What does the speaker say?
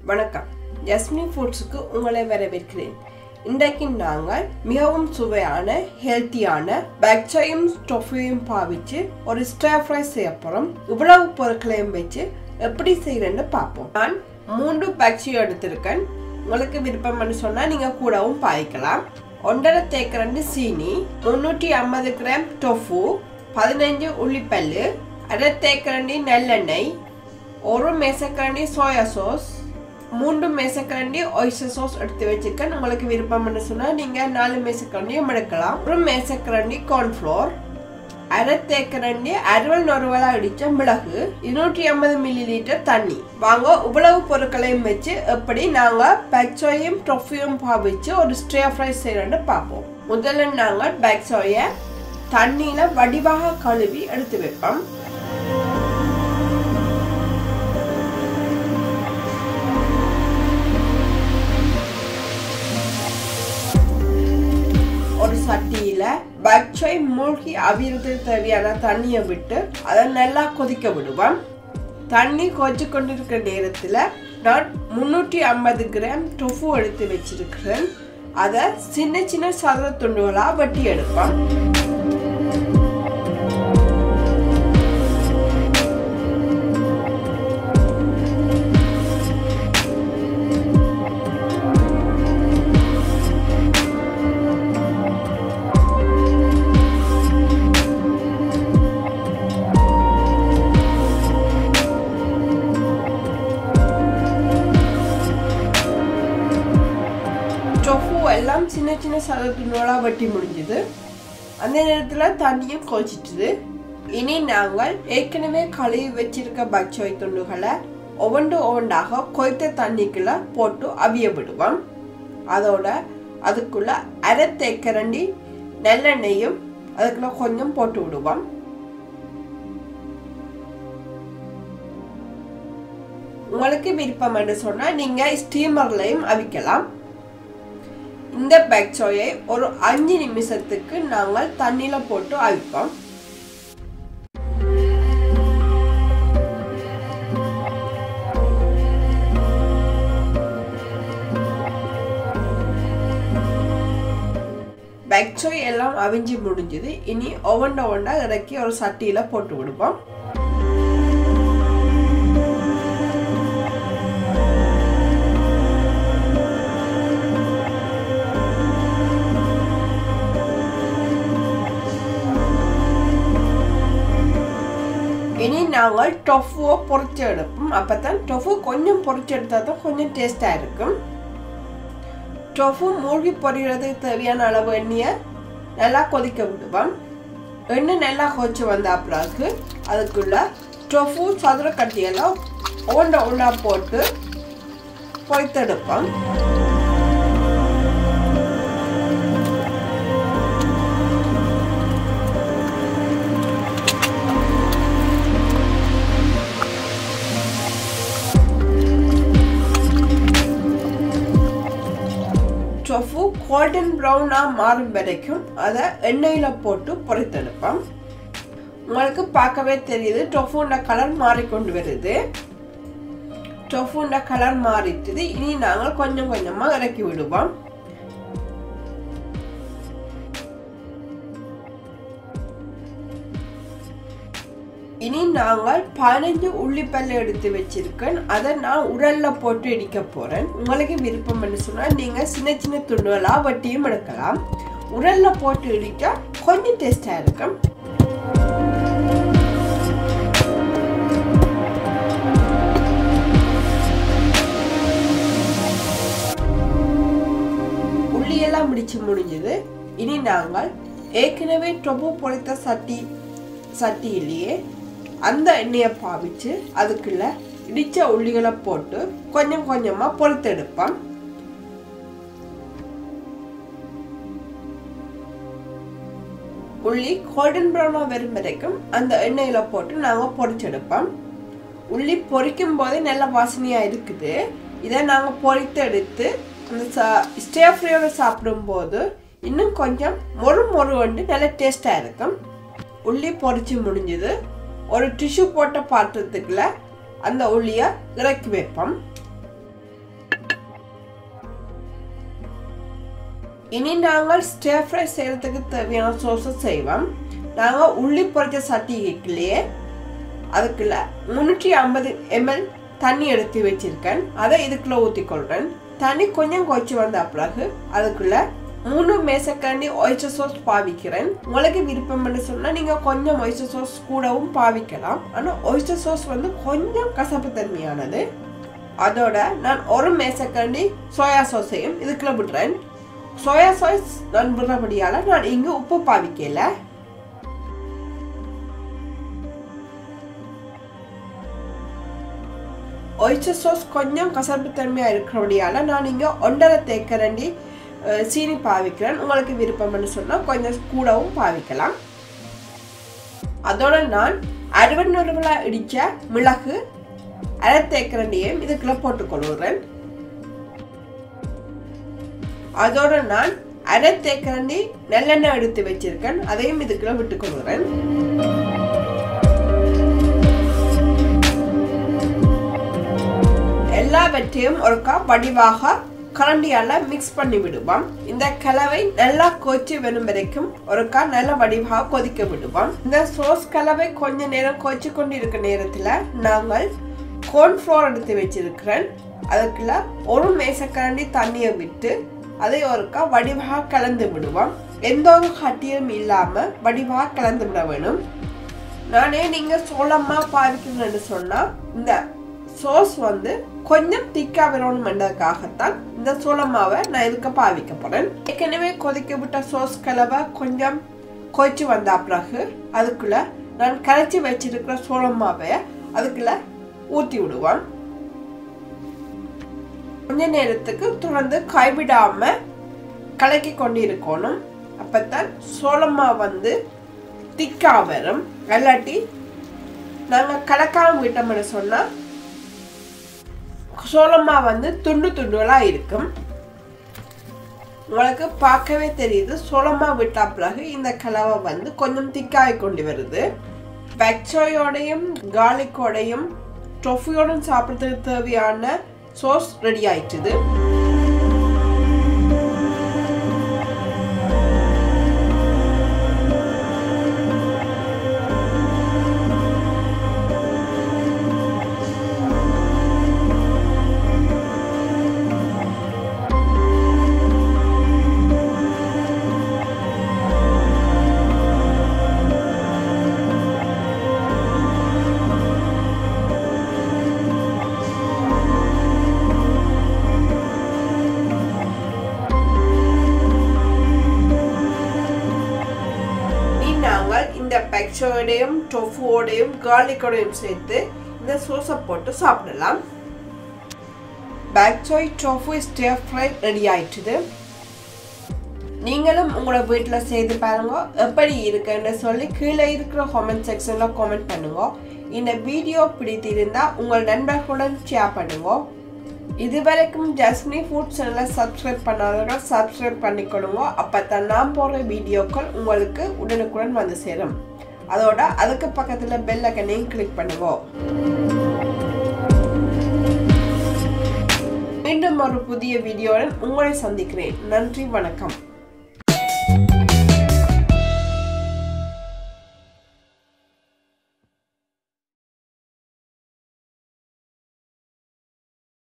வணக்கம் ஜஸ்மி ஃபுட்ஸுக்கு உங்களை வரவேற்கிறேன் இன்றைக்கு நாங்கள் மிகவும் சுவையான ஹெல்த்தியான பேக்சையும் ஸ்டொஃபையும் பாவிச்சு ஒரு ஸ்டர் ஃப்ரை செய்ய போகிறோம் இவ்வளவு பொருட்களையும் வச்சு எப்படி செய்யறேன்னு பார்ப்போம் நான் மூன்று பேக்சியும் எடுத்திருக்கேன் உங்களுக்கு விருப்பம்னு சொன்னால் நீங்கள் கூடவும் பாய்க்கலாம் ஒன்றரை தேக்கரண்டு சீனி முந்நூற்றி ஐம்பது கிராம் டொஃபு பதினஞ்சு உள்ளிப்பல்லு அரை தேக்கரண்டி நல்லெண்ணெய் ஒரு மேசக்கரண்டி சோயா சாஸ் மூன்று மேசக்கரண்டி ஒய்ஸ்டர் சாஸ் எடுத்து வச்சிருக்கேன் உங்களுக்கு விருப்பம்னு சொன்னால் நீங்கள் நாலு மேசக்கரண்டியும் எடுக்கலாம் ஒரு மேசக்கரண்டி கார்ன்ஃப்ளோர் அரை தேக்கரண்டி அறுவல் நொறுவலா அடித்த மிளகு இருநூற்றி ஐம்பது மில்லி லிட்டர் தண்ணி வாங்க இவ்வளவு பொருட்களையும் வச்சு எப்படி நாங்கள் பேக்சோயும் டொஃபியும் பாவிச்சு ஒரு ஸ்ட்ரே ஃப்ரை செய்யறோன்னு பார்ப்போம் முதல்ல நாங்கள் பேக்சோயை தண்ணியில் வடிவாக கழுவி எடுத்து வைப்போம் ஒரு சட்டியில பச்சை மூழ்கி அவியறதுக்கு தேவையான தண்ணியை விட்டு அதை நல்லா கொதிக்க விடுவோம் தண்ணி கொதிச்சு கொண்டிருக்கிற நேரத்தில் நான் முந்நூற்றி ஐம்பது கிராம் டொஃபு எடுத்து வச்சிருக்கிறேன் அதை சின்ன சின்ன சதுர துண்டுகளாக வெட்டி எடுப்போம் டொஃபு எல்லாம் சின்ன சின்ன சதத்துணோலாக வெட்டி முடிஞ்சுது அந்த நேரத்தில் தண்ணியும் கொதிச்சிட்டுது இனி நாங்கள் ஏற்கனவே கழுவி வச்சிருக்க பச்சோய் துண்டுகளை ஒவ்வொன்று ஒவ்வொன்றாக கொய்த்த தண்ணிக்குள்ள போட்டு அவிய விடுவோம் அதோட அதுக்குள்ள அரை தேக்கரண்டி நல்லெண்ணெயும் அதுக்குள்ள கொஞ்சம் போட்டு விடுவோம் உங்களுக்கு விருப்பம் என்று சொன்னால் நீங்கள் ஸ்டீமர்லையும் அவிக்கலாம் இந்த பேக்சோயை ஒரு அஞ்சு நிமிஷத்துக்கு நாங்கள் தண்ணியில் போட்டு அவிப்போம் பேக்சோய் எல்லாம் அவிஞ்சு முடிஞ்சுது இனி ஒவ்வொண்ட ஒவ்வொண்டா இறக்கி ஒரு சட்டியில் போட்டு விடுவோம் இனி நாங்கள் டொஃபுவை பொறிச்சு எடுப்போம் அப்போ தான் டொஃபு கொஞ்சம் பொறிச்சு எடுத்தால் தான் கொஞ்சம் டேஸ்டாக இருக்கும் டொஃபு மூழ்கி பொரியறதுக்கு தேவையான அளவு எண்ணெயை நல்லா கொதிக்க விடுவோம் எண்ணெய் நல்லா கொதிச்சு வந்த பிறகு அதுக்குள்ள டொஃபு சதுர கட்டியெல்லாம் ஒண்டா ஒன்றா போட்டு பொரித்தெடுப்போம் டொஃபு கோல்டன் ப்ரௌனாக மாறும் வரைக்கும் அதை எண்ணெயில் போட்டு பொரித்தெடுப்போம் உங்களுக்கு பார்க்கவே தெரியுது டொஃபுண்ட கலர் மாறிக்கொண்டு வருது டொஃபுண்ட கலர் மாறிட்டுது இனி நாங்கள் கொஞ்சம் கொஞ்சமாக இறக்கி விடுவோம் இனி நாங்கள் பதினஞ்சு உள்ளிப்பல்ல எடுத்து வச்சிருக்கேன் அதை நான் உரல்ல போட்டு இடிக்க போறேன் உங்களுக்கு விருப்பம் சொன்னால் நீங்க சின்ன சின்ன துண்டுகளாக வட்டியும் எடுக்கலாம் உரல்ல போட்டு இடிக்க கொஞ்சம் டேஸ்டா இருக்கும் உள்ளியெல்லாம் முடிச்சு முடிஞ்சது இனி நாங்கள் ஏற்கனவே டொபு பொழைத்த சட்டி சட்டியிலேயே அந்த எண்ணெயை பாவிச்சு அதுக்குள்ள இடித்த உள்ளிகளை போட்டு கொஞ்சம் கொஞ்சமாக பொறுத்தெடுப்போம் உள்ளி கோல்டன் ப்ரௌனாக வரும் வரைக்கும் அந்த எண்ணெயில் போட்டு நாங்கள் பொரிச்செடுப்போம் உள்ளி பொரிக்கும் போதே நல்ல வாசனையாக இருக்குது இதை நாங்கள் பொரித்து எடுத்து அந்த சா ஸ்டே ஃப்ரையோட சாப்பிடும்போது இன்னும் கொஞ்சம் மொறு மொறு வந்து நல்ல டேஸ்ட்டாக இருக்கும் உள்ளி பொரிச்சு முடிஞ்சது ஒரு டிஷ்யூ போட்ட பாத்திரத்துக்குள்ள அந்த உள்ளியை இறக்கி வைப்போம் இனி நாங்கள் ஸ்டேர் ஃப்ரை செய்கிறதுக்கு தேவையான சோஸை செய்வோம் நாங்கள் உள்ளி பொரிச்ச சட்டிக்குள்ளேயே அதுக்குள்ள முந்நூற்றி ஐம்பது எம்எல் தண்ணி எடுத்து வச்சிருக்கேன் அதை இதுக்குள்ள ஊற்றிக்கொள்கிறேன் தண்ணி கொஞ்சம் கொச்சு வந்த பிறகு அதுக்குள்ள மூணு மேசக்காண்டி ஒய்ஸ்டர் சோஸ் பாவிக்கிறேன் உங்களுக்கு விருப்பம்னு சொன்னால் நீங்கள் கொஞ்சம் ஒய்ஸ்டர் சோஸ் கூடவும் பாவிக்கலாம் ஆனால் ஒய்ஸ்டர் சோஸ் வந்து கொஞ்சம் கசப்பு தன்மையானது அதோட நான் ஒரு மேசக்காண்டி சோயா சாஸையும் இதுக்குள்ள விடுறேன் சோயா சாஸ் நான் விடுறபடியால் நான் இங்கே உப்பு பாவிக்கல ஒய்ஸ்டர் சாஸ் கொஞ்சம் கசப்பு தன்மையாக இருக்கிறபடியால் நான் இங்கே ஒன்றரை தேக்கரண்டி அஹ், சீனி பாவிக்கிறேன் உங்களுக்கு விருப்பம்னு சொன்னால் கொஞ்சம் கூடவும் பாவிக்கலாம் அதோட நான் அறுபது நூறுபலாக இடித்த மிளகு அரை தேக்கரண்டியையும் இதுக்குள்ள போட்டுக்கொள்கிறேன் அதோட நான் அரை தேக்கரண்டி நல்லெண்ணெய் எடுத்து வச்சிருக்கேன் அதையும் இதுக்குள்ள விட்டுக்கொள்கிறேன் எல்லாவற்றையும் ஒருக்கா வடிவாக கரண்டியால மிக்ஸ் பண்ணி விடுவோம் இந்த கலவை நல்லா கொச்சி வரும் வரைக்கும் ஒருக்கா நல்ல வடிவாக கொதிக்க விடுவோம் இந்த சோஸ் கலவை கொஞ்ச நேரம் கொச்சி கொண்டு இருக்க நேரத்துல நாங்கள் கோர்ன்ஃப்ளோர் எடுத்து வச்சிருக்கிறேன் அதுக்குள்ள ஒரு மேசக்கரண்டி தண்ணியை விட்டு அதை ஒருக்கா வடிவாக கலந்து விடுவோம் எந்த ஒரு கட்டியும் இல்லாம வடிவாக கலந்து விட வேணும் நானே நீங்க சோளமா பாவிக்கணும்னு சொன்னா இந்த சோஸ் வந்து கொஞ்சம் திக்கா வரணும்ன்றதுக்காகத்தான் இந்த சோளமாவை நான் இதுக்கு பாவிக்க போறேன் ஏற்கனவே கொதிக்க விட்ட சோஸ் கலவை கொஞ்சம் கொதிச்சு வந்த பிறகு அதுக்குள்ள நான் கரைச்சி வச்சிருக்கிற சோளமாவை அதுக்குள்ள ஊத்தி விடுவேன் கொஞ்ச நேரத்துக்கு தொடர்ந்து கைவிடாம கலக்கி கொண்டு இருக்கணும் அப்பத்தான் சோளமா வந்து திக்கா வரும் இல்லாட்டி நாங்கள் கலக்காம விட்டோம்னு சொன்னால் சோளமா வந்து துண்டு துண்டுகளாக இருக்கும் உங்களுக்கு பார்க்கவே தெரியுது சோளமா விட்டா பிறகு இந்த கலவை வந்து கொஞ்சம் திக்காகி கொண்டு வருது பக்சோயோடையும் கார்லிக்கோடையும் டொஃபியோடும் சாப்பிட்றதுக்கு தேவையான சோஸ் ரெடி ஆயிட்டுது இனி நாங்கள் இந்த பெக்சோடையும் டொஃபுவோடையும் கார்லிக்கோடையும் சேர்த்து இந்த சோஸை போட்டு சாப்பிடலாம் pak choi tofu stir fry ready ஆயிட்டுது நீங்களும் உங்களோட வீட்டில் செய்து பாருங்க எப்படி இருக்குன்னு சொல்லி கீழே இருக்கிற கமெண்ட் செக்ஷனில் கமெண்ட் பண்ணுங்க இந்த வீடியோ பிடித்திருந்தா உங்கள் நண்பர்களுடன் ஷேர் பண்ணுங்க இதுவரைக்கும் ஜஸ்னி ஃபுட் சேனலை சப்ஸ்கிரைப் பண்ணாதவங்க சப்ஸ்கிரைப் பண்ணிக்கொடுங்க அப்போ தான் நான் போடுற வீடியோக்கள் உங்களுக்கு உடனுக்குடன் வந்து சேரும் அதோட அதுக்கு பக்கத்தில் பெல் ஐக்கனையும் கிளிக் பண்ணுங்க மீண்டும் ஒரு புதிய வீடியோவுடன் உங்களை சந்திக்கிறேன் நன்றி வணக்கம்